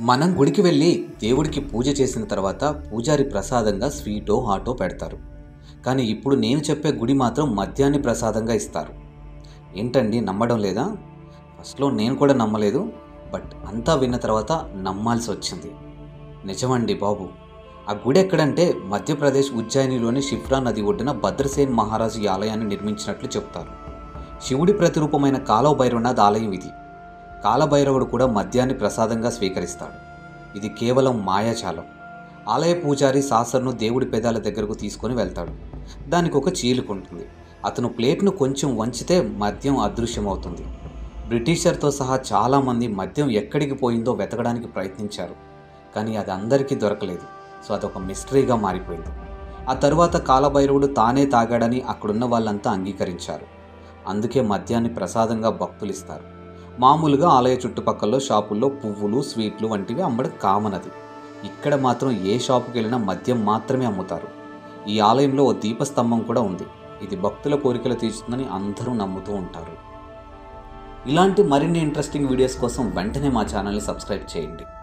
మనం గుడికి వెళ్ళి దేవుడికి పూజ చేసిన తర్వాత పూజారి ప్రసాదంగా స్వీటో హాటో పెడతారు కానీ ఇప్పుడు నేను చెప్పే గుడి మాత్రం మద్యాన్ని ప్రసాదంగా ఇస్తారు ఏంటండి నమ్మడం లేదా ఫస్ట్లో నేను కూడా నమ్మలేదు బట్ అంతా విన్న తర్వాత నమ్మాల్సి వచ్చింది నిజమండి బాబు ఆ గుడి ఎక్కడంటే మధ్యప్రదేశ్ ఉజ్జయినిలోని షిఫ్రా నది ఒడ్డున భద్రసేన్ మహారాజు ఈ ఆలయాన్ని నిర్మించినట్లు చెప్తారు శివుడి ప్రతిరూపమైన కాలవ భైరవనాథ్ ఆలయం ఇది కాలభైరవుడు కూడా మద్యాన్ని ప్రసాదంగా స్వీకరిస్తాడు ఇది కేవలం మాయాజాలం ఆలయ పూజారి సాసర్ను దేవుడి పెదాల దగ్గరకు తీసుకొని వెళ్తాడు దానికి ఒక చీలుకుంటుంది అతను ప్లేట్ను కొంచెం వంచితే మద్యం అదృశ్యమవుతుంది బ్రిటిషర్తో సహా చాలామంది మద్యం ఎక్కడికి పోయిందో వెతకడానికి ప్రయత్నించారు కానీ అది అందరికీ దొరకలేదు సో అదొక మిస్టరీగా మారిపోయింది ఆ తరువాత కాలభైరవుడు తానే తాగాడని అక్కడున్న వాళ్ళంతా అంగీకరించారు అందుకే మద్యాన్ని ప్రసాదంగా భక్తులు ఇస్తారు మామూలుగా ఆలయ చుట్టుపక్కల షాపుల్లో పువ్వులు స్వీట్లు వంటివి అమ్మడం కామన్ అది ఇక్కడ మాత్రం ఏ షాపుకి వెళ్ళినా మద్యం మాత్రమే అమ్ముతారు ఈ ఆలయంలో ఓ దీపస్తంభం కూడా ఉంది ఇది భక్తుల కోరికలు తీర్చుతుందని అందరూ నమ్ముతూ ఉంటారు ఇలాంటి మరిన్ని ఇంట్రెస్టింగ్ వీడియోస్ కోసం వెంటనే మా ఛానల్ని సబ్స్క్రైబ్ చేయండి